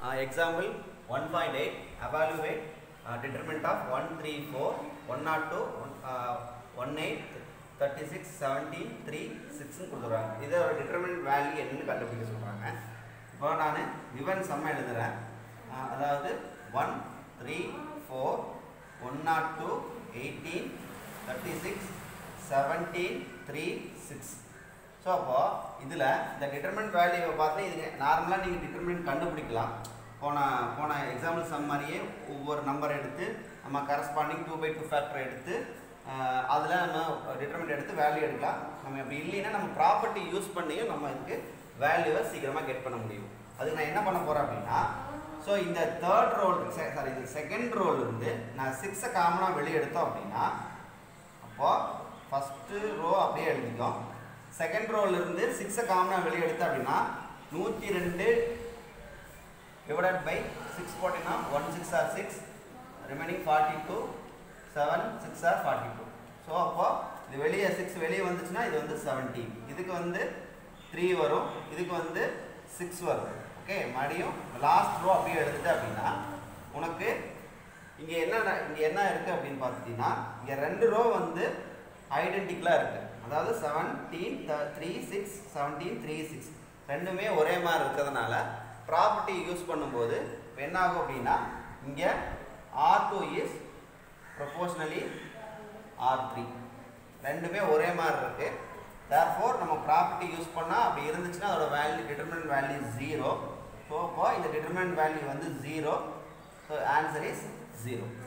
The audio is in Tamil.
example 1.8 evaluate uh, determinant of 1 3 4 102 uh, 18 36 17 3 6 கொடுத்துருவாங்க இதை ஒரு டிட்டர்மினன்ட் வேல்யூ என்னன்னு கண்டுபிடிக்க சொல்கிறாங்க இப்போ நான் விவன் சம்ம எழுதுகிறேன் அஹ், அதாவது one three four one not two eighteen thirty six seventeen three six so அப்போ இதில் இந்த டிட்டர்மெண்ட் வேல்யூவை பார்த்து இது நார்மலாக நீங்கள் டிட்டர்மெண்ட் கண்டுபிடிக்கலாம் போன போன எக்ஸாம்பிள் சம் மாதிரியே ஒவ்வொரு நம்பர் எடுத்து நம்ம corresponding two by two factor எடுத்து அதில் நம்ம டிட்டர்மெண்ட் எடுத்து வேல்யூ எடுக்கலாம் நம்ம அப்படி இல்லைன்னா நம்ம ப்ராப்பர்ட்டி யூஸ் பண்ணியும் நம்ம இதுக்கு வேல்யூவை சீக்கிரமாக கெட் பண்ண முடியும் அதுக்கு நான் என்ன பண்ண போகிறேன் அப்படின்னா ஸோ இந்த தேர்ட் ரோல் சாரி இந்த செகண்ட் ரோல் இருந்து நான் சிக்ஸை காமனாக வெளியே எடுத்தோம் அப்படின்னா அப்போ ஃபஸ்ட்டு ரோ அப்படியே எழுதிக்கும் செகண்ட் ரோல இருந்து சிக்ஸை காமனாக வெளியே எடுத்தோம் அப்படின்னா நூற்றி ரெண்டு டிவைடட் பை சிக்ஸ் போட்டிங்கன்னா one six are six remaining forty two seven six are forty two so அப்போ இது வெளியே சிக்ஸ் வெளியே வந்துச்சுன்னா இது வந்து செவன்டீன் இதுக்கு வந்து த்ரீ வரும் இதுக்கு வந்து சிக்ஸ் வரும் ஓகே மறுபடியும் லாஸ்ட் ரோ அப்படியே எடுத்துட்டு அப்படின்னா உனக்கு இங்கே என்ன இங்கே என்ன இருக்குது அப்படின்னு பார்த்துட்டீங்கன்னா இங்கே ரெண்டு ரோ வந்து ஐடென்டிக்கலாக இருக்குது அதாவது seventeen three six seventeen three six ரெண்டுமே ஒரே மாதிரி இருக்கிறதுனால ப்ராப்பர்ட்டி யூஸ் பண்ணும்போது இப்ப என்ன ஆகும் அப்படின்னா இங்கே R two is proportionally R three ரெண்டுமே ஒரே மாதிரி இருக்கு தேர்ஃபோர் நம்ம ப்ராப்பர்ட்டி யூஸ் பண்ணால் அப்படி இருந்துச்சுன்னா அதோட value determinant value zero so அப்போ இந்த டிட்டர்மினன்ட் வேல்யூ வந்து zero so answer is zero